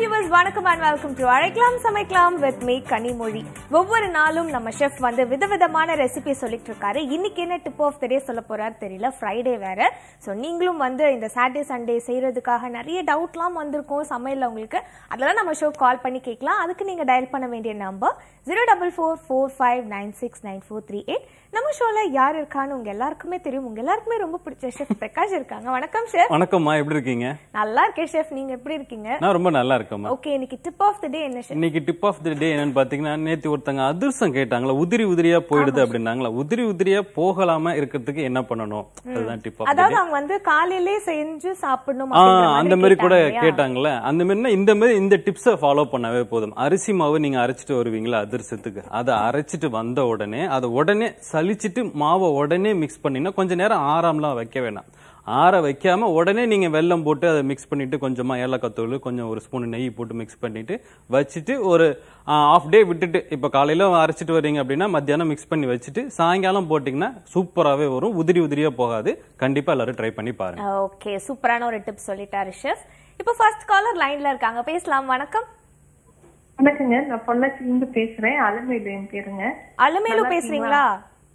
Viewers வணக்கம் and welcome to அழைக்கலாம் சமைக்கலாம் வித் மீ கனிமொழி ஒவ்வொரு நாளும் நம்ம ஷெஃப் வந்து விதவிதமான ரெசிபி சொல்லிட்டு இருக்காரு இன்னைக்கு என்ன டிப் ஆஃப் த டே சொல்ல போறாரு தெரியல ஃப்ரைடே வேற ஸோ நீங்களும் வந்து இந்த சாட்டர்டே சண்டே செய்யறதுக்காக நிறைய டவுட்லாம் வந்திருக்கும் சமையல்ல உங்களுக்கு அதெல்லாம் நம்ம ஷோ கால் பண்ணி கேட்கலாம் அதுக்கு நீங்க டயல் பண்ண வேண்டிய number zero double four four five nine six nine four three eight நம்ம ஷோல யார் இருக்கான்னு உங்க எல்லாருக்குமே தெரியும் உங்க எல்லாருக்குமே ரொம்ப பிடிச்ச ஷெஃப் பிரகாஷ் இருக்காங்க வணக்கம் ஷெஃப் வணக்கம்மா எப்படி இருக்கீங்க நல்லா இருக்கேன் ஷெஃப் நீங்க எப்படி இருக்கீங்க நான் ரொம்ப நல்லா இருக்கேம்மா ஓகே இன்னைக்கு டிப் ஆஃப் த டே என்ன ஷெஃப் இன்னைக்கு டிப் ஆஃப் தி டே என்னன்னு பாத்தீங்கன்னா நேத்து ஒருத்தங்க அதிர்ஷ்டம் கேட்டாங்களா உதிரி உதிரியா போயிடுது அப்படின்னாங்களா உதிரி உதிரியா போகலாம இருக்கிறதுக்கு என்ன பண்ணணும் அதுதான் டிப் ஆஃப் அதாவது அவங்க வந்து காலையிலே செஞ்சு சாப்பிடணும் ஆ அப்படிங்கிற அந்த மாதிரி கூட கேட்டாங்க இல்லையா? கேட்டாங்கல்ல அந்த மாதிரினா இந்த மாதிரி இந்த டிப்ஸை ஃபாலோ பண்ணவே போதும் அரிசி மாவு நீங்க அரைச்சிட்டு வருவீங்களா அதிர்ஷ்டத்துக்கு அதை அரைச்சிட்டு வந்த உடனே அதை உடனே சலிச்சிட்டு மாவை உடனே மிக்ஸ் பண்ணினா கொஞ்ச நேரம் ஆறாமலாம் வைக்க வேணாம் ஆற வைக்காம உடனே நீங்க வெல்லம் போட்டு அதை மிக்ஸ் பண்ணிட்டு கொஞ்சமா ஏலக்காய் தூள் கொஞ்சம் ஒரு ஸ்பூன் நெய் போட்டு மிக்ஸ் பண்ணிட்டு வச்சுட்டு ஒரு ஆஃப் டே விட்டுட்டு இப்ப காலையில அரைச்சிட்டு வர்றீங்க அப்படின்னா மத்தியானம் மிக்ஸ் பண்ணி வச்சுட்டு சாயங்காலம் போட்டீங்கன்னா சூப்பராகவே வரும் உதிரி உதிரியா போகாது கண்டிப்பா எல்லாரும் ட்ரை பண்ணி பாருங்க ஓகே சூப்பரான ஒரு டிப் சொல்லிட்டாரு ஷெஃப் இப்போ ஃபர்ஸ்ட் காலர் லைன்ல இருக்காங்க பேசலாம் வணக்கம் வணக்கங்க நான் பொள்ளாச்சில இருந்து பேசுறேன் அலமேலு என் பேருங்க அலுமேலு பேசுறீங்களா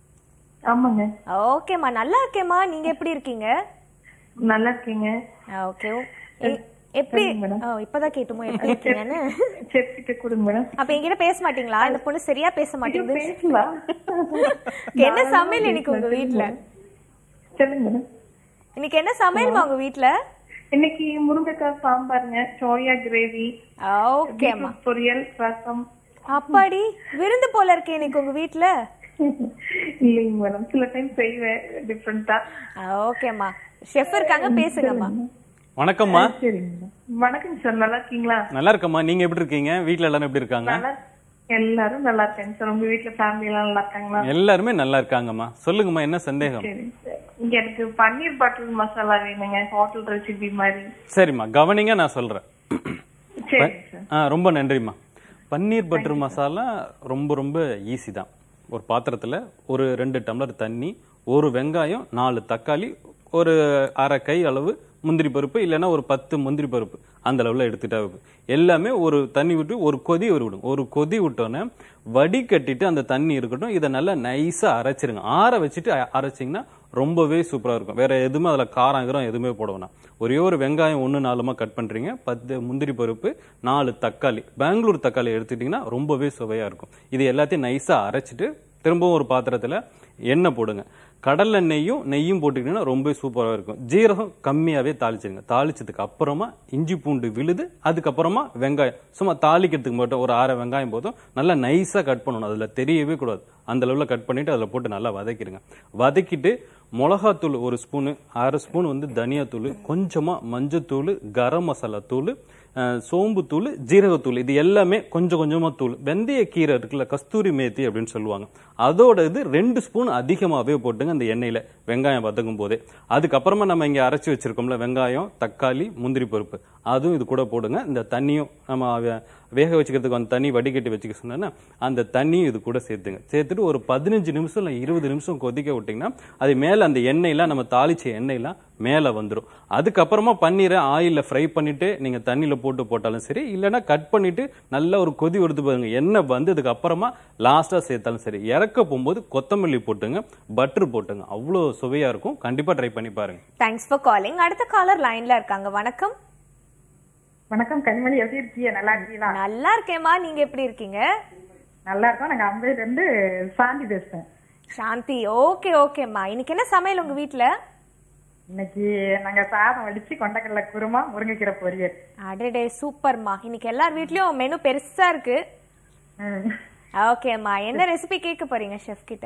ஆமாங்க ஓகேம்மா நல்லா இருக்கேம்மா நீங்க எப்படி இருக்கீங்க நல்லா இருக்கீங்க ஓகே எப்படி சரிங்க மேடம். ஓ இப்பதான் கேட்டுமோ எப்படி இருக்கீங்கன்னு செப்கிட்ட கொடுங்க மேடம் அப்ப என்கிட்ட பேச மாட்டீங்களா இந்த பொண்ணு சரியா பேச மாட்டேங்குது பேசலாம் என்ன சமையல் இன்னைக்கு உங்க வீட்ல சொல்லுங்க மேடம் இன்னைக்கு என்ன சமையல்மா உங்க வீட்ல இன்னைக்கு முருங்கைக்காய் சாம்பாருங்க சோயா கிரேவி ஓகேம்மா பொரியல் ரசம் அப்பாடி விருந்து போல இருக்கு இன்னைக்கு உங்க வீட்ல இல்லைங்க மேடம் சில டைம் செய்வேன் டிஃப்ரெண்டா ஓகேம்மா ஷெஃப் இருக்காங்க பேசுங்கம்மா வணக்கம்மா சரிங்க மேடம் வணக்கம் சார் நல்லா இருக்கீங்களா நல்லா இருக்கம்மா நீங்க எப்படி இருக்கீங்க வீட்ல எல்லாரும் எப்படி இருக்காங்க நல்லா எல்லாரும் நல்லா இருக்காங்க சார் உங்க வீட்டுல ஃபேமிலி எல்லாம் நல்லா இருக்காங்களா எல்லாருமே நல்லா இருக்காங்கம்மா சொல்லுங்கம்மா என்ன சந்தேகம் சரி சார் இங்க எனக்கு பன்னீர் பட்டர் மசாலா வேணுங்க ஹோட்டல் ரெசிபி மாதிரி சரிம்மா கவனிங்க நான் சொல்றேன் சரி சார் ஆ ரொம்ப நன்றிம்மா பன்னீர் பட்டர் மசாலா ரொம்ப ரொம்ப ஈஸி தான் ஒரு பாத்திரத்துல ஒரு ரெண்டு டம்ளர் தண்ணி ஒரு வெங்காயம் நாலு தக்காளி ஒரு அரை கை அளவு முந்திரி பருப்பு இல்லைன்னா ஒரு பத்து முந்திரி பருப்பு அந்த அளவுல எடுத்துட்டா இருக்கும் எல்லாமே ஒரு தண்ணி விட்டு ஒரு கொதி ஒரு விடும் ஒரு கொதி விட்டோன்னே வடிகட்டிட்டு அந்த தண்ணி இருக்கட்டும் இதை நல்லா நைஸா அரைச்சிருங்க ஆற வச்சுட்டு அ- அரைச்சிங்கன்னா ரொம்பவே சூப்பரா இருக்கும் வேற எதுவுமே அதுல காரம் கீரம் எதுவுமே போட வேணாம் ஒரே ஒரு வெங்காயம் ஒன்று நாலுமா கட் பண்றீங்க பத்து முந்திரி பருப்பு நாலு தக்காளி பெங்களூர் தக்காளி எடுத்துட்டீங்கன்னா ரொம்பவே சுவையா இருக்கும் இது எல்லாத்தையும் நைஸா அரைச்சிட்டு திரும்பவும் ஒரு பாத்திரத்துல எண்ணெய் போடுங்க கடல் எண்ணெயும் நெய்யும் போட்டுக்கிட்டீங்கன்னா ரொம்ப சூப்பராக இருக்கும் ஜீரகம் கம்மியாவே தாளிச்சிருங்க தாளிச்சதுக்கு அப்புறமா இஞ்சி பூண்டு விழுது அதுக்கப்புறமா வெங்காயம் சும்மா தாளிக்கிறதுக்கு மட்டும் ஒரு அரை வெங்காயம் போதும் நல்லா நைஸா கட் பண்ணணும் அதுல தெரியவே கூடாது அந்த அளவுல கட் பண்ணிட்டு அதுல போட்டு நல்லா வதக்கிடுங்க வதக்கிட்டு மிளகாத்தூள் ஒரு ஸ்பூனு அரை ஸ்பூன் வந்து தனியாத்தூள் கொஞ்சமா மஞ்சத்தூள் கரம் மசாலா தூள் அஹ், சோம்புத்தூள் ஜீரகத்தூள் இது எல்லாமே கொஞ்சம் கொஞ்சமா தூள் வெந்தய கீரை இருக்குல்ல கஸ்தூரி மேத்தி அப்படின்னு சொல்லுவாங்க அதோட இது ரெண்டு ஸ்பூன் அதிகமாகவே போட்டுங்க அந்த எண்ணெயில வெங்காயம் வதக்கும் போதே அதுக்கப்புறமா நம்ம இங்க அரைச்சி வச்சிருக்கோம்ல வெங்காயம் தக்காளி முந்திரி பருப்பு அதுவும் இது கூட போடுங்க இந்த தண்ணியும் நம்ம வே- வேக வச்சுக்கிறதுக்கு அந்த தண்ணி வடிகட்டி வச்சுக்க சொன்னா அந்த தண்ணியும் இது கூட சேர்த்துங்க சேர்த்துட்டு ஒரு பதினஞ்சு நிமிஷம் இல்லை இருபது நிமிஷம் கொதிக்க விட்டீங்கன்னா அது மேல அந்த எண்ணெயெல்லாம் நம்ம தாளிச்ச எண்ணெயெல்லாம் மேல வந்துடும் அதுக்கப்புறமா பன்னீரை ஆயில்ல ஃப்ரை பண்ணிட்டு நீங்க தண்ணியில போட்டு போட்டாலும் சரி இல்லைன்னா கட் பண்ணிட்டு நல்லா ஒரு கொதி எடுத்து பாருங்க எண்ணெய் வந்ததுக்கு அப்புறமா லாஸ்டா சேர்த்தாலும் சரி இறக்க போகும்போது கொத்தமல்லி போட்டுங்க பட்டர் போட்டுங்க அவ்வளோ சுவையா இருக்கும் கண்டிப்பா ட்ரை பண்ணி பாருங்க தேங்க்ஸ் ஃபார் காலிங் அடுத்த காலர் லைன்ல இருக்காங்க வணக்கம் வணக்கம் கனிமணி எப்படி இருக்கீங்க நல்லா இருக்கீங்களா நல்லா இருக்கேம்மா நீங்க எப்படி இருக்கீங்க நல்லா இருக்கோம் நாங்க அம்பேல இருந்து சாந்தி பேசுறேன் சாந்தி ஓகே ஓகேம்மா இன்னைக்கு என்ன சமையல் உங்க வீட்ல இன்னைக்கு நாங்க சாதம் வடிச்சு கொண்டக்கடலை குருமா முருங்கைக்கீரை பொரியல் அடடே சூப்பர்மா இன்னைக்கு எல்லார் வீட்லயும் மெனு பெருசா இருக்கு ம். ஓகேம்மா என்ன ரெசிபி கேட்க போறீங்க ஷெஃப் கிட்ட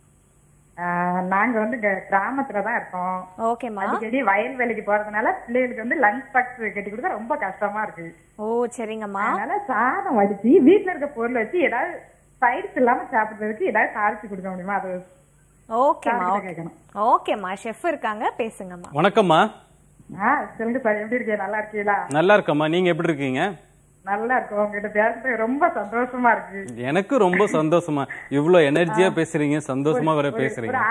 ஆஹ் நாங்க வந்து இங்க கிராமத்துல தான் இருக்கோம் ஓகேம்மா அடிக்கடி வயல் வேலைக்கு போறதுனால பிள்ளைகளுக்கு வந்து லஞ்ச் பாக்ஸ் கட்டி கொடுக்க ரொம்ப கஷ்டமா இருக்கு ஓ சரிங்கம்மா அதனால சாதம் வடிச்சு வீட்ல இருக்க பொருள் வச்சு ஏதாவது சைட்ஸ் இல்லாம சாப்பிடுறதுக்கு ஏதாவது தாளிச்சு கொடுக்க முடியுமா அது ஓகேம்மா சாப்பிட்டு ஓகே கேட்கணும் ஓகேம்மா ஷெஃப் இருக்காங்க பேசுங்கம்மா வணக்கம்மா ஆஹ் சொல்லுங்க சார் எப்படி இருக்கீங்க நல்லா இருக்கீங்களா நல்லா இருக்கம்மா நீங்க எப்படி இருக்கீங்க நல்லா இருக்கும் உங்ககிட்ட பேசுறது ரொம்ப சந்தோஷமா இருக்கு எனக்கு ரொம்ப சந்தோஷமா இவ்ளோ எனர்ஜியா பேசுறீங்க சந்தோஷமா வேற ஒரு பேசுறீங்க அண்ணன் கிட்ட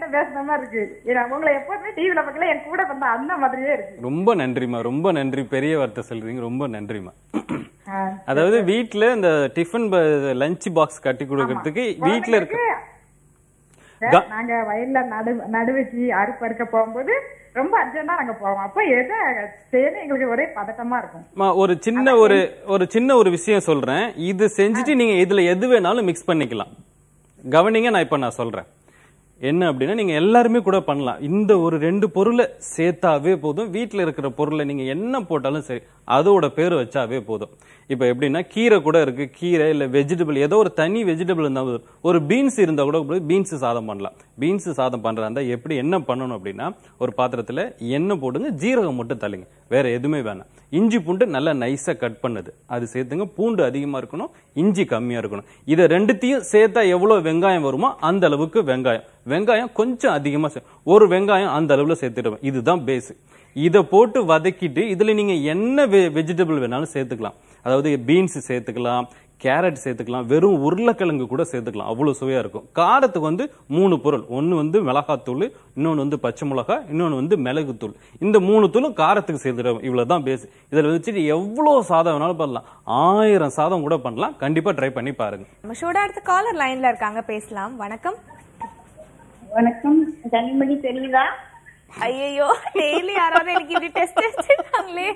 உங்ககிட்ட பேசுன மாதிரி இருக்கு ஏன்னா உங்களை எப்போதுமே டிவில பார்க்கல என் கூட வந்த அந்த மாதிரியே இருக்கு ரொம்ப நன்றிம்மா ரொம்ப நன்றி பெரிய வார்த்தை சொல்றீங்க ரொம்ப நன்றிம்மா ஆ. அதாவது வீட்ல இந்த டிஃபன் லஞ்ச் பாக்ஸ் கட்டி கொடுக்கறதுக்கு வீட்ல இருக்க வே- நாங்க வயல்ல நடு நடுவச்சு அறுப்பு அறுக்க போகும்போது ரொம்ப அர்ஜென்டா நாங்க போவோம் அப்ப எதை செய்யணும் எங்களுக்கு ஒரே பதட்டமா இருக்கும் அம்மா, ஒரு சின்ன ஒரு ஒரு சின்ன ஒரு விஷயம் சொல்றேன் இது செஞ்சுட்டு நீங்க இதுல எது வேணாலும் மிக்ஸ் பண்ணிக்கலாம் கவனிங்க நான் இப்ப நான் சொல்றேன் என்ன அப்படின்னா நீங்க எல்லாருமே கூட பண்ணலாம் இந்த ஒரு ரெண்டு பொருளை சேர்த்தாவே போதும் வீட்ல இருக்கிற பொருளை நீங்க என்ன போட்டாலும் சரி அதோட பேர் வச்சாவே போதும் இப்ப எப்படின்னா கீரை கூட இருக்கு கீரை இல்ல வெஜிடபிள் ஏதோ ஒரு தனி வெஜிடபிள் இருந்தா போதும். ஒரு பீன்ஸ் இருந்தா கூட பீன்ஸ் சாதம் பண்ணலாம் பீன்ஸ் சாதம் பண்றதா இருந்தா எப்படி என்ன பண்ணணும் அப்படின்னா ஒரு பாத்திரத்துல எண்ணெய் போடுங்க ஜீரகம் மட்டும் தள்ளுங்க வேற எதுவுமே வேணாம் இஞ்சி பூண்டு நல்லா நைஸா கட் பண்ணுது அது சேர்த்துங்க பூண்டு அதிகமா இருக்கணும் இஞ்சி கம்மியா இருக்கணும் இதை ரெண்டுத்தையும் சேர்த்தா எவ்வளவு வெங்காயம் வருமோ அந்த அளவுக்கு வெங்காயம் வெங்காயம் கொஞ்சம் அதிகமா சே- ஒரு வெங்காயம் அந்த அளவுல சேர்த்துடுவேன் இதுதான் பேஸ் இதை போட்டு வதக்கிட்டு இதுல நீங்க என்ன வெஜிடபிள் வேணாலும் சேர்த்துக்கலாம் அதாவது பீன்ஸ் சேர்த்துக்கலாம் கேரட் சேர்த்துக்கலாம் வெறும் உருளைக்கிழங்கு கூட சேர்த்துக்கலாம் அவ்வளவு சுவையா இருக்கும் காரத்துக்கு வந்து மூணு பொருள் ஒன்னு வந்து மிளகாத்தூள் இன்னொன்னு வந்து பச்சை மிளகாய் இன்னொன்னு வந்து மிளகுத்தூள் இந்த மூணு தூளும் காரத்துக்கு சேர்த்துடும் இவ்வளவுதான் பேஸ் இதுல வச்சுட்டு எவ்வளவு சாதம் வேணாலும் பண்ணலாம் ஆயிரம் சாதம் கூட பண்ணலாம் கண்டிப்பா ட்ரை பண்ணி பாருங்க நம்ம ஷோட அடுத்த காலர் லைன்ல இருக்காங்க பேசலாம் வணக்கம் வணக்கம் கனிமணி தெரியுதா ஐயோ டெய்லி யாராவது எனக்கு இப்படி டெஸ்ட் வச்சிருக்காங்களே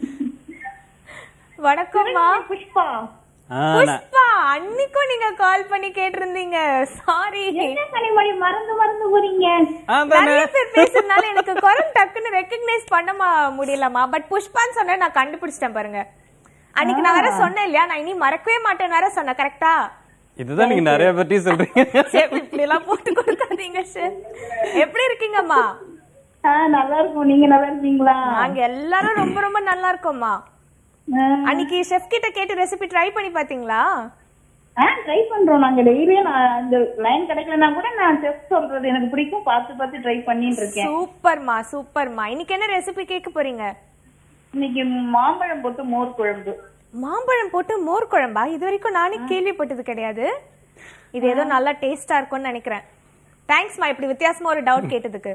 வணக்கம்மா புஷ்பா ஆ, நான்- புஷ்பா அன்னைக்கும் நீங்க கால் பண்ணி கேட்டிருந்தீங்க சாரி என்ன கனிமொழி மறந்து மறந்து போறீங்க அதானே. நிறைய பேர் பேசுறதுனால எனக்கு குரல் டக்குன்னு ரெக்கக்னைஸ் பண்ண மா- முடியலம்மா பட் புஷ்பான்னு சொன்ன நான் கண்டுபிடிச்சிட்டேன் பாருங்க அன்னைக்கு நான் வேற சொன்னேன் இல்லையா நான் இனி மறக்கவே மாட்டேன் வேற சொன்னேன் கரெக்டா இதுதான் நீங்க நிறைய பற்றி சொல்றீங்க இப்படி எல்லாம் போட்டு கொடுக்காதீங்க சார் எப்படி இருக்கீங்கம்மா ஆ நல்லா இருக்கும் நீங்க நல்லா இருக்கீங்களா நாங்க எல்லாரும் ரொம்ப ரொம்ப நல்லா இருக்கோம்மா ஆ, அன்னைக்கு செஃப் கிட்ட கேட்டு ரெசிபி ட்ரை பண்ணி பாத்தீங்களா ஆ ட்ரை பண்றோம் நாங்க டெய்லியும் நான் இந்த லைன் கிடைக்கலனா கூட நான் செஃப் சொல்றது எனக்கு பிடிக்கும் பார்த்து பார்த்து ட்ரை பண்ணிட்டு இருக்கேன் சூப்பர்மா சூப்பர்மா இன்னைக்கு என்ன ரெசிபி கேட்க போறீங்க இன்னைக்கு மாம்பழம் போட்டு மோர் குழம்பு மாம்பழம் போட்டு மோர் குழம்பா இது வரைக்கும் நானே கேள்விப்பட்டது கிடையாது இது ஏதோ நல்லா டேஸ்டா இருக்கும்னு நினைக்கிறேன் தேங்க்ஸ்மா இப்படி வித்தியாசமா ஒரு டவுட் கேட்டதுக்கு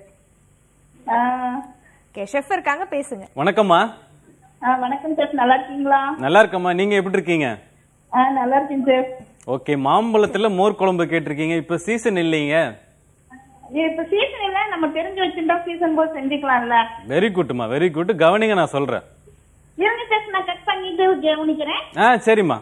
ஆ, ஓகே ஷெஃப் இருக்காங்க பேசுங்க வணக்கம்மா ஆ, வணக்கம் செஃப் நல்லா இருக்கீங்களா நல்லா இருக்கம்மா நீங்க எப்படி இருக்கீங்க ஆ நல்லா இருக்கேன் செஃப் ஓகே மாம்பழத்துல மோர் குழம்பு கேட்டிருக்கீங்க இப்ப சீசன் இல்லைங்க இப்ப சீசன் இல்ல நம்ம தெரிஞ்சு வச்சிருந்தா சீசன் போது செஞ்சுக்கலாம்ல வெரி குட்மா வெரி குட் கவனிங்க நான் சொல்றேன் இருங்க செஃப் நான் கட் பண்ணிட்டு கவனிக்கிறேன் ஆ சரிம்மா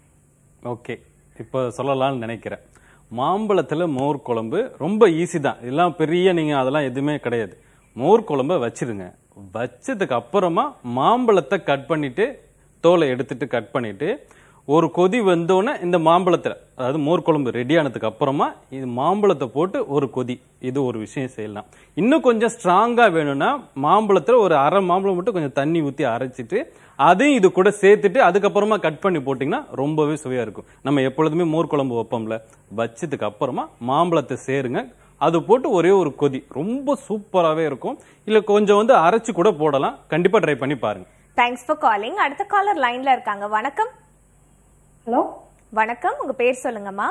ஓகே இப்போ சொல்லலாம்னு நினைக்கிறேன் மாம்பழத்துல மோர் குழம்பு ரொம்ப ஈஸி தான் இதெல்லாம் பெரிய நீங்க அதெல்லாம் எதுவுமே கிடையாது மோர் குழம்ப வச்சிருங்க வச்சதுக்கு அப்புறமா மாம்பழத்தை கட் பண்ணிட்டு தோலை எடுத்துட்டு கட் பண்ணிட்டு ஒரு கொதி வந்தோடனே இந்த மாம்பழத்துல அதாவது மோர் குழம்பு ரெடி ஆனதுக்கு அப்புறமா இது மாம்பழத்தை போட்டு ஒரு கொதி இது ஒரு விஷயம் செய்யலாம் இன்னும் கொஞ்சம் ஸ்ட்ராங்கா வேணும்னா மாம்பழத்துல ஒரு அரை மாம்பழம் மட்டும் கொஞ்சம் தண்ணி ஊத்தி அரைச்சிட்டு அதையும் இது கூட சேர்த்துட்டு அதுக்கப்புறமா கட் பண்ணி போட்டிங்கன்னா ரொம்பவே சுவையா இருக்கும் நம்ம எப்பொழுதுமே மோர் குழம்பு வைப்போம்ல வச்சதுக்கு அப்புறமா மாம்பழத்தை சேருங்க அது போட்டு ஒரே ஒரு கொதி ரொம்ப சூப்பராகவே இருக்கும் இல்ல கொஞ்சம் வந்து அரைச்சு கூட போடலாம் கண்டிப்பா ட்ரை பண்ணி பாருங்க தேங்க்ஸ் ஃபார் காலிங் அடுத்த காலர் லைன்ல இருக்காங்க வணக்கம் ஹலோ வணக்கம் உங்க பேர் சொல்லுங்கம்மா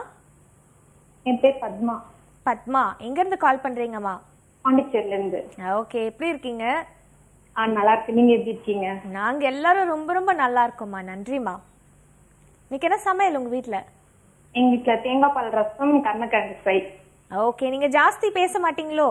என் பேர் பத்மா பத்மா எங்க இருந்து கால் பண்றீங்கம்மா பாண்டிச்சேரில இருந்து ஓகே எப்படி இருக்கீங்க ஆ நல்லா இருக்கு நீங்க எப்படி இருக்கீங்க நாங்க எல்லாரும் ரொம்ப ரொம்ப நல்லா இருக்கோம்மா நன்றிம்மா இன்னைக்கு என்ன சமையல் உங்க வீட்ல எங்க வீட்டுல தேங்காய் பால் ரசம் கருணக்கிழங்கு ஃப்ரை ஓகே நீங்க ஜாஸ்தி பேச மாட்டீங்களோ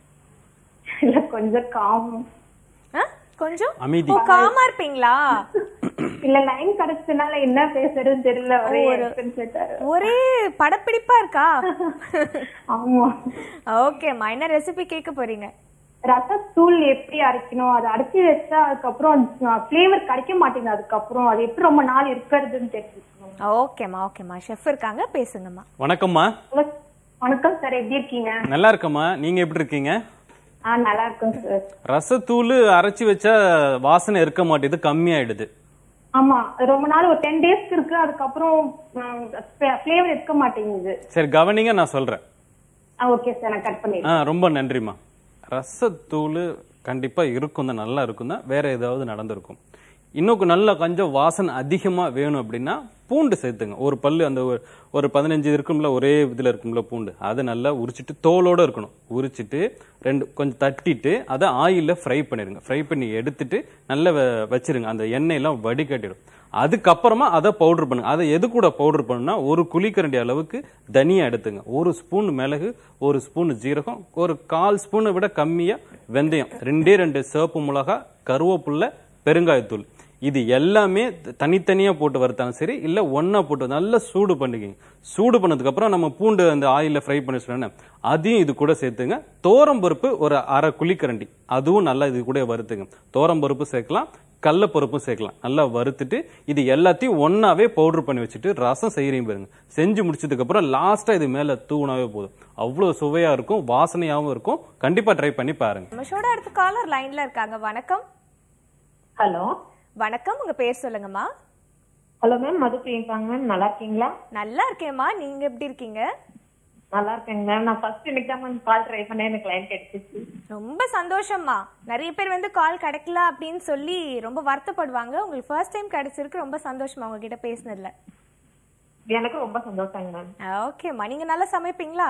இல்ல கொஞ்சம் காம் ஆ? கொஞ்சம் அமைதி. ஓ காமா இருப்பீங்களா இல்ல லைன் கிடைச்சதுனால என்ன பேசுறதுன்னு தெரியல ஒரே headset. ஒரே படப்பிடிப்பா இருக்கா ஆமா ஓகேம்மா என்ன ரெசிபி கேட்க போறீங்க ரசத்தூள் எப்படி அரைக்கணும் அதை அரைச்சி வச்சா அதுக்கப்புறம் ஃபிளேவர் கிடைக்க மாட்டேங்குது அதுக்கப்புறம் அது எப்படி ரொம்ப நாள் இருக்கிறதுன்னு தெரிஞ்சுக்கணும் ஓகேம்மா ஓகேம்மா ஷெஃப் இருக்காங்க பேசுங்கம்மா வணக்கம்மா வணக்கம் சார் எப்படி இருக்கீங்க நல்லா இருக்கம்மா நீங்க எப்படி இருக்கீங்க ஆ நல்லா இருக்கேன் சார் ரசத்தூள் அரைச்சு வச்சா வாசனை இருக்க மாட்டேது கம்மியாயிடுது ஆமா அது ரொம்ப நாள் ஒரு டென் டேஸ்க்கு இருக்கு அதுக்கப்புறம் ஃபிளேவர் இருக்க மாட்டேங்குது சரி கவனிங்க நான் சொல்றேன் ஓகே சார் நான் கட் பண்ணிடுறேன் ஆ ரொம்ப நன்றிம்மா ரசத்தூள் கண்டிப்பா இருக்கும் தான் நல்லா இருக்கும் தான் வேற ஏதாவது நடந்திருக்கும் இன்னும் நல்ல கொஞ்சம் வாசனை அதிகமா வேணும் அப்படின்னா பூண்டு சேர்த்துங்க ஒரு பல்லு அந்த ஒரு- ஒரு பதினஞ்சு இருக்கும்ல ஒரே இதுல இருக்கும்ல பூண்டு அதை நல்லா உரிச்சிட்டு தோலோட இருக்கணும் உரிச்சிட்டு ரெண்டு கொஞ்சம் தட்டிட்டு அதை ஆயில்ல ஃப்ரை பண்ணிருங்க ஃப்ரை பண்ணி எடுத்துட்டு நல்லா வ- வச்சிருங்க அந்த எண்ணெயெல்லாம் வடிகட்டிடும் அதுக்கப்புறமா அதை பவுடர் பண்ணுங்க அதை எது கூட பவுடர் பண்ணுனா ஒரு குழிக்கரண்டி அளவுக்கு தனியா எடுத்துங்க ஒரு ஸ்பூன் மிளகு ஒரு ஸ்பூன் ஜீரகம் ஒரு கால் ஸ்பூனை விட கம்மியா வெந்தயம் ரெண்டே ரெண்டு சிவப்பு மிளகா கருவேப்புல்ல பெருங்காயத்தூள் இது எல்லாமே த- தனித்தனியா போட்டு வறுத்தாலும் சரி இல்ல ஒண்ணா போட்டு நல்லா சூடு பண்ணிக்கிங்க சூடு பண்ணதுக்கு அப்புறம் நம்ம பூண்டு அந்த ஆயில்ல ஃப்ரை பண்ணி சொன்னேன் அதையும் இது கூட சேர்த்துங்க தோரம் பருப்பு ஒரு அரை குழிக்கரண்டி அதுவும் நல்லா இது கூட வறுத்துங்க தோரம் பருப்பு சேர்க்கலாம் கடல பருப்பும் சேர்க்கலாம் நல்லா வறுத்துட்டு இது எல்லாத்தையும் ஒண்ணாவே பவுடர் பண்ணி வச்சுட்டு ரசம் செய்யறீங்க பாருங்க செஞ்சு முடிச்சதுக்கு அப்புறம் லாஸ்டா இது மேல தூணாவே போதும் அவ்வளவு சுவையா இருக்கும் வாசனையாவும் இருக்கும் கண்டிப்பா ட்ரை பண்ணி பாருங்க நம்ம ஷோட அடுத்த காலர் லைன்ல இருக்காங்க வணக்கம் ஹலோ வணக்கம் உங்க பேர் சொல்லுங்கம்மா ஹலோ மேம் மது பிரியங்காங்க மேம் நல்லா இருக்கீங்களா நல்லா இருக்கேம்மா நீங்க எப்படி இருக்கீங்க நல்லா இருக்கேங்க மேம் நான் ஃபர்ஸ்ட் இன்னைக்கு தான் மேம் கால் ட்ரை பண்ணேன் எனக்கு லைன் கிடைச்சிச்சு ரொம்ப சந்தோஷம்மா நிறைய பேர் வந்து கால் கிடைக்கல அப்படின்னு சொல்லி ரொம்ப வருத்தப்படுவாங்க உங்களுக்கு ஃபர்ஸ்ட் டைம் கிடைச்சிருக்கு ரொம்ப சந்தோஷமா உங்ககிட்ட பேசினதுல எனக்கு ரொம்ப சந்தோஷங்க மேம் ஓகேம்மா நீங்க நல்லா சமைப்பீங்களா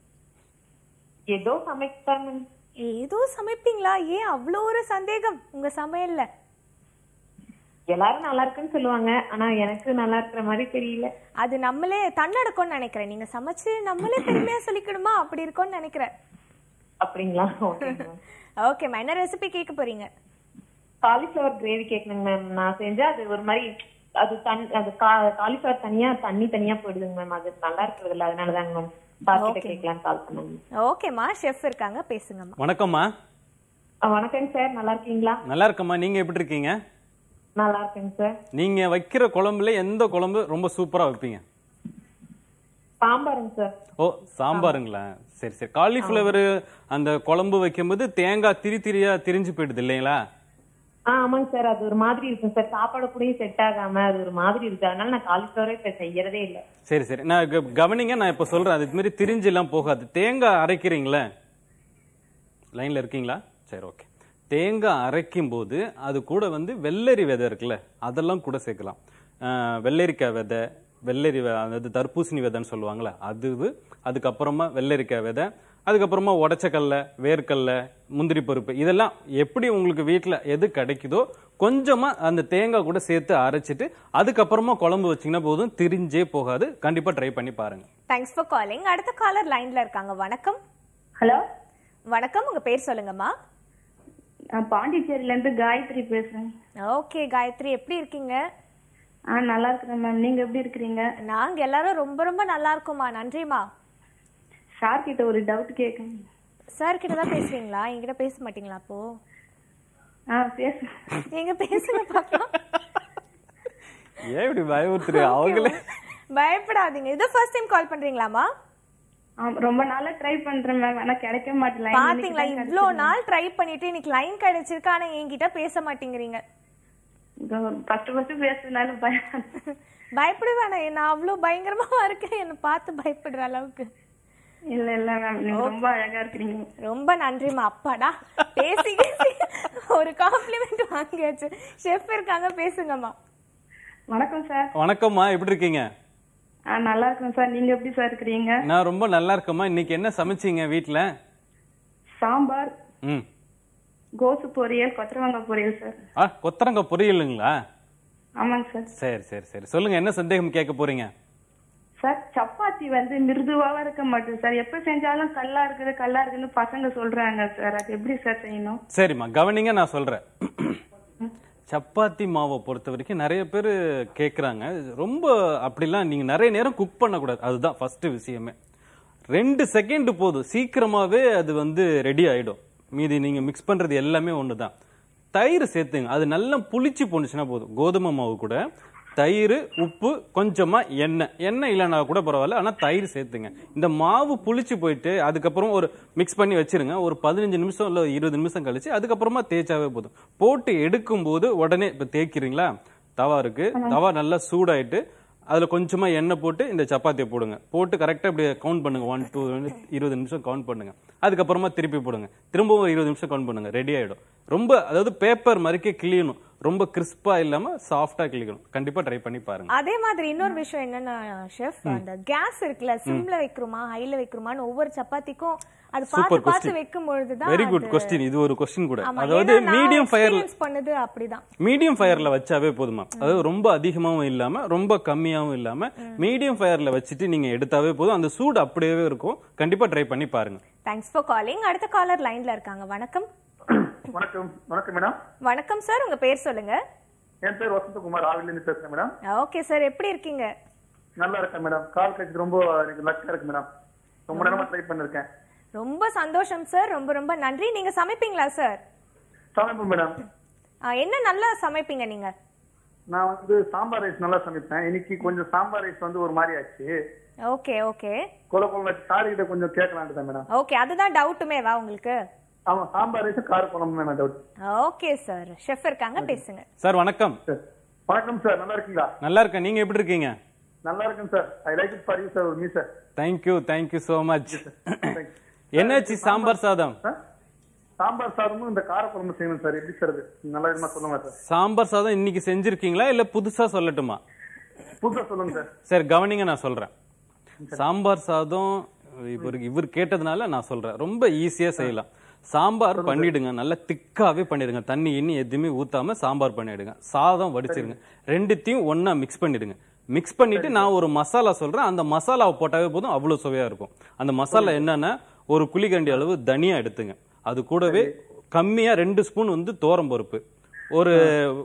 ஏதோ சமைப்பேன் மேம் ஏதோ சமைப்பீங்களா ஏன் அவ்வளோ ஒரு சந்தேகம் உங்க சமையல்ல எல்லாரும் நல்லா இருக்குன்னு சொல்லுவாங்க ஆனா எனக்கு நல்லா இருக்கிற மாதிரி தெரியல அது நம்மளே தன்னடக்கம்னு நினைக்கிறேன் நீங்க சமைச்சு நம்மளே பெருமையா சொல்லிக்கணுமா அப்படி இருக்கும்னு நினைக்கிறேன் அப்படிங்களா ஓகே மேம் ஓகேம்மா என்ன ரெசிபி கேட்க போறீங்க காலிஃபிளவர் கிரேவி கேட்கணுங்க மேம் நான் செஞ்சா அது ஒரு மாதிரி அது தன் அது காலிஃபிளவர் தனியா தண்ணி தனியா போயிடுதுங்க மேம் அது நல்லா இருக்கிறது இல்ல அதனாலதாங்க மேம் பாத்துட்டு கேட்கலான்னு கால் பண்ணேங்க ஓகேம்மா ஷெஃப் இருக்காங்க பேசுங்கம்மா வணக்கம்மா ஆ, வணக்கங்க சார் நல்லா இருக்கீங்களா நல்லா இருக்கம்மா நீங்க எப்படி இருக்கீங்க நல்லா இருக்கேங்க சார் நீங்க வைக்கிற குழம்புல எந்த குழம்பு ரொம்ப சூப்பரா வைப்பீங்க சாம்பாருங்க சார் ஓ சாம்பாருங்களா சரி சரி காலிஃபிளவர் அந்த குழம்பு வைக்கும்போது தேங்காய் திரி திரியா திரிஞ்சு போயிடுது இல்லைங்களா ஆ ஆமாங்க சார் அது ஒரு மாதிரி இருக்கும் சார் சாப்பாடு கூடயும் செட் ஆகாம அது ஒரு மாதிரி இருக்கு அதனால நான் காலிஃபிளவரே இப்ப செய்யறதே இல்ல சரி சரி நான் க- கவனிங்க நான் இப்ப சொல்றேன் அது மாதிரி திரிஞ்சு எல்லாம் போகாது தேங்காய் அரைக்கிறீங்களே லைன்ல இருக்கீங்களா சரி ஓகே தேங்காய் அரைக்கும் போது அது கூட வந்து வெள்ளரி விதை இருக்குல்ல அதெல்லாம் கூட சேர்க்கலாம் அஹ், வெள்ளரிக்காய் விதை வெள்ளரி வெ- அதாவது தர்பூசணி விதைன்னு சொல்லுவாங்கல்ல அது அதுக்கப்புறமா வெள்ளரிக்காய் விதை அதுக்கப்புறமா உடச்சக்கல்ல வேர்க்கல்ல முந்திரி பருப்பு இதெல்லாம் எப்படி உங்களுக்கு வீட்டில் எது கிடைக்குதோ கொஞ்சமா அந்த தேங்காய் கூட சேர்த்து அரைச்சிட்டு அதுக்கப்புறமா குழம்பு வச்சீங்கன்னா போதும் திரிஞ்சே போகாது கண்டிப்பா ட்ரை பண்ணி பாருங்க தேங்க்ஸ் ஃபார் காலிங் அடுத்த காலர் லைன்ல இருக்காங்க வணக்கம் ஹலோ வணக்கம் உங்க பேர் சொல்லுங்கம்மா நான் பாண்டிச்சேரியில இருந்து காயத்ரி பேசுறேன் ஓகே காயத்ரி எப்படி இருக்கீங்க ஆ நல்லா இருக்கிறேன் மேம் நீங்க எப்படி இருக்கிறீங்க நாங்க எல்லாரும் ரொம்ப ரொம்ப நல்லா இருக்கோம்மா நன்றிம்மா சார் கிட்ட ஒரு டவுட் கேட்கணும் சார் கிட்ட தான் பேசுறீங்களா என்கிட்ட பேச மாட்டீங்களா அப்போ ஆ பேச நீங்க பேசுங்க பார்க்கலாம் ஏன் இப்படி பயமுறுத்துரு அவங்களே பயப்படாதீங்க இது ஃபர்ஸ்ட் டைம் கால் பண்றீங்களாமா ஆ, ரொம்ப நாளா ட்ரை பண்றேன் மேம் ஆனா கிடைக்க மாட்டேன் பாத்தீங்களா இவ்ளோ நாள் ட்ரை பண்ணிட்டு இன்னைக்கு லைன் கிடைச்சிருக்கு ஆனா என்கிட்ட பேச மாட்டேங்கிறீங்க ஃபர்ஸ்ட் ஃபர்ஸ்ட் பேசுறதுனால பயம் பயப்பட வேணாம் நான் அவ்வளோ பயங்கரமா இருக்கேன் என்னை பார்த்து பயப்படுற அளவுக்கு இல்ல இல்ல மேம் நீங்க ரொம்ப அழகா இருக்கிறீங்க ரொம்ப நன்றிம்மா அப்பாடா பேசி பேசி ஒரு காம்ப்ளிமெண்ட் வாங்கியாச்சு ஷெஃப் இருக்காங்க பேசுங்கம்மா வணக்கம் சார் வணக்கம்மா எப்படி இருக்கீங்க ஆ நல்லா இருக்கேன் சார் நீங்க எப்படி சார் இருக்கிறீங்க நான் ரொம்ப நல்லா இருக்கேம்மா இன்னைக்கு என்ன சமைச்சீங்க வீட்ல சாம்பார் ம் கோசு பொரியல் கொத்தரவங்காய் பொரியல் சார் ஆ கொத்தரங்க பொரியலுங்களா ஆமாங்க சார் சரி சரி சரி சொல்லுங்க என்ன சந்தேகம் கேட்க போறீங்க சார் சப்பாத்தி வந்து மிருதுவாக இருக்க மாட்டேது சார் எப்ப செஞ்சாலும் கல்லா இருக்குது கல்லா இருக்குன்னு பசங்க சொல்றாங்க சார் அது எப்படி சார் செய்யணும் சரிம்மா கவனிங்க நான் சொல்றேன் சப்பாத்தி மாவை பொறுத்த வரைக்கும் நிறைய பேர் கேட்குறாங்க ரொம்ப அப்படிலாம் நீங்க நிறைய நேரம் குக் பண்ணக்கூடாது அதுதான் ஃபர்ஸ்ட் விஷயமே ரெண்டு செகண்ட் போதும் சீக்கிரமாவே அது வந்து ரெடி ஆயிடும் மீதி நீங்க மிக்ஸ் பண்றது எல்லாமே ஒண்ணுதான் தயிர் சேர்த்துங்க அது நல்லா புளிச்சு போணுச்சுன்னா போதும் கோதுமை மாவு கூட தயிர் உப்பு கொஞ்சமா எண்ணெய் எண்ணெய் இல்லைனா கூட பரவாயில்ல ஆனா தயிர் சேர்த்துங்க இந்த மாவு புளிச்சு போயிட்டு அதுக்கப்புறம் ஒரு மிக்ஸ் பண்ணி வச்சிருங்க ஒரு பதினஞ்சு நிமிஷம் இல்ல இருபது நிமிஷம் கழிச்சு அதுக்கப்புறமா தேய்ச்சாவே போதும் போட்டு எடுக்கும் போது உடனே இப்ப தேய்க்கிறீங்களா தவா இருக்கு தவா நல்லா சூடாயிட்டு அதுல கொஞ்சமா எண்ணெய் போட்டு இந்த சப்பாத்தியை போடுங்க போட்டு கரெக்டா இப்படி கவுண்ட் பண்ணுங்க ஒன் டூ இருபது நிமிஷம் கவுண்ட் பண்ணுங்க அதுக்கப்புறமா திருப்பி போடுங்க திரும்பவும் இருபது நிமிஷம் கவுண்ட் பண்ணுங்க ரெடி ஆயிடும் ரொம்ப அதாவது பேப்பர் மாதிரிக்கே கிளியணும் ரொம்ப கிறிஸ்பா இல்லாம சாஃப்டா கிளிக்கணும் கண்டிப்பா ட்ரை பண்ணி பாருங்க அதே மாதிரி இன்னொரு விஷயம் என்னன்னா ஷெஃப் அந்த கேஸ் இருக்குல்ல சிம்ல வைக்கிறோமா ஹைல வைக்கிறோமான்னு ஒவ்வொரு சப்பாத்திக்கும் அது பார்த்து Super பார்த்து question. வைக்கும் பொழுதுதான் வெரி குட் அது- கொஸ்டின் இது ஒரு கொஸ்டின் கூட ஆமா, அதாவது ஏன்னா நான் மீடியம் ஃபயர்ல experience பண்ணது அப்படிதான் மீடியம் ஃபயர்ல வச்சாவே போதுமா அதாவது ரொம்ப அதிகமாவும் இல்லாம ரொம்ப கம்மியாவும் இல்லாம மீடியம் ஃபயர்ல வச்சுட்டு நீங்க எடுத்தாவே போதும் அந்த சூடு அப்படியே இருக்கும் கண்டிப்பா ட்ரை பண்ணி பாருங்க தேங்க்ஸ் ஃபார் காலிங் அடுத்த காலர் லைன்ல இருக்காங்க வணக்கம் வணக்கம் வணக்கம் மேடம் வணக்கம் சார் உங்க பேர் சொல்லுங்க என் பேர் வசந்தகுமார் ஆவில இருந்து பேசுறேன் மேடம் ஓகே சார் எப்படி இருக்கீங்க நல்லா இருக்கேன் மேடம் கால் கட்சி ரொம்ப எனக்கு லக்கா இருக்கு மேடம் ரொம்ப நேரமா ட்ரை பண்ணிருக்கேன் ரொம்ப சந்தோஷம் சார் ரொம்ப ரொம்ப நன்றி நீங்க சமைப்பீங்களா சார் சமைப்பேன் மேடம் என்ன நல்லா சமைப்பீங்க நீங்க நான் வந்து சாம்பார் ரைஸ் நல்லா சமைப்பேன் இன்னைக்கு கொஞ்சம் சாம்பார் ரைஸ் வந்து ஒரு மாதிரி ஆச்சு ஓகே ஓகே கொல கொல சாரி கிட்ட கொஞ்சம் கேட்கலான்ட்டு தான் மேடம் ஓகே அதுதான் டவுட்டுமே வா உங்களுக்கு ஆமா சாம்பார் ரைஸ் கார குழம்பு வேணாம் டவுட் ஓகே சார் ஷெஃப் இருக்காங்க பேசுங்க சார் வணக்கம் வணக்கம் சார் நல்லா இருக்கீங்களா நல்லா இருக்கேன் நீங்க எப்படி இருக்கீங்க நல்லா இருக்கேன் sir I like it for you sir ஒரு மீ sir thank you thank you so much என்னாச்சு சாம்பார் சாதம் சாம்பார் சாதமும் இந்த கார குழம்பு செய்யணும் சார் எப்படி சார் இது நல்ல விதமா சொல்லுங்க சார் சாம்பார் சாதம் இன்னைக்கு செஞ்சிருக்கீங்களா இல்ல புதுசா சொல்லட்டுமா புதுசா சொல்லுங்க சார் சரி கவனிங்க நான் சொல்றேன் சாம்பார் சாதம் இவர் இவர் கேட்டதுனால நான் சொல்றேன் ரொம்ப ஈஸியா செய்யலாம் சாம்பார் பண்ணிடுங்க நல்லா திக்காவே பண்ணிடுங்க தண்ணி இன்னி எதுவுமே ஊத்தாம சாம்பார் பண்ணிடுங்க சாதம் வடிச்சிருங்க ரெண்டுத்தையும் ஒண்ணா மிக்ஸ் பண்ணிடுங்க மிக்ஸ் பண்ணிட்டு நான் ஒரு மசாலா சொல்றேன் அந்த மசாலாவை போட்டாவே போதும் அவ்வளவு சுவையா இருக்கும் அந்த மசாலா என்னன்னா ஒரு குழிக்கண்டி அளவு தனியா எடுத்துங்க அது கூடவே கம்மியா ரெண்டு ஸ்பூன் வந்து தோரம் பருப்பு ஒரு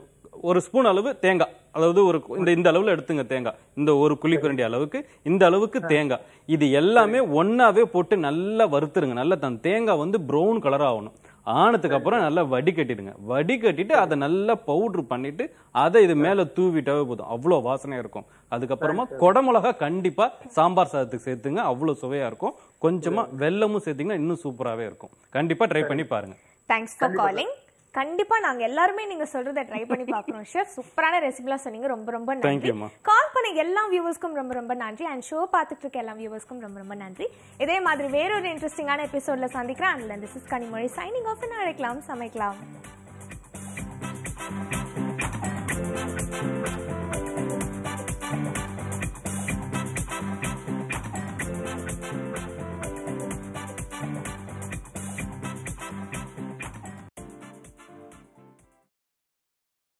ஒரு ஸ்பூன் அளவு தேங்காய் அதாவது ஒரு இந்த இந்த அளவுல எடுத்துங்க தேங்காய் இந்த ஒரு குழி குரண்டி அளவுக்கு இந்த அளவுக்கு தேங்காய் இது எல்லாமே ஒண்ணாவே போட்டு நல்லா வறுத்துருங்க நல்லா தன் தேங்காய் வந்து ப்ரௌன் கலர் ஆகணும் ஆனதுக்கு அப்புறம் நல்லா வடிகட்டிடுங்க வடிகட்டிட்டு அதை நல்லா பவுடர் பண்ணிட்டு அதை இது மேல தூவிட்டாவே போதும் அவ்வளோ வாசனையா இருக்கும் அதுக்கப்புறமா குடமிளகா கண்டிப்பா சாம்பார் சாதத்துக்கு சேர்த்துங்க அவ்வளோ சுவையா இருக்கும் கொஞ்சமா வெல்லமும் சேர்த்தீங்கன்னா இன்னும் சூப்பராகவே இருக்கும் கண்டிப்பா ட்ரை பண்ணி பாருங்க தேங்க்ஸ் ஃபார் காலிங் கண்டிப்பா நாங்க எல்லாருமே நீங்க சொல்றதை ட்ரை பண்ணி பார்க்கறோம் ஷெஃப் சூப்பரான ரெசிபிலாம் சொன்னீங்க ரொம்ப ரொம்ப Thank நன்றி you, அம்மா. கால் பண்ண எல்லா வியூவர்ஸ்க்கும் ரொம்ப ரொம்ப நன்றி அண்ட் ஷோ பார்த்துட்டு இருக்க எல்லா வியூவர்ஸ்க்கும் ரொம்ப ரொம்ப நன்றி இதே மாதிரி வேறொரு இன்ட்ரெஸ்டிங்கான எபிசோட்ல சந்திக்கிறேன் and this is Kanimozhi signing off அழைக்கலாம் சமைக்கலாம்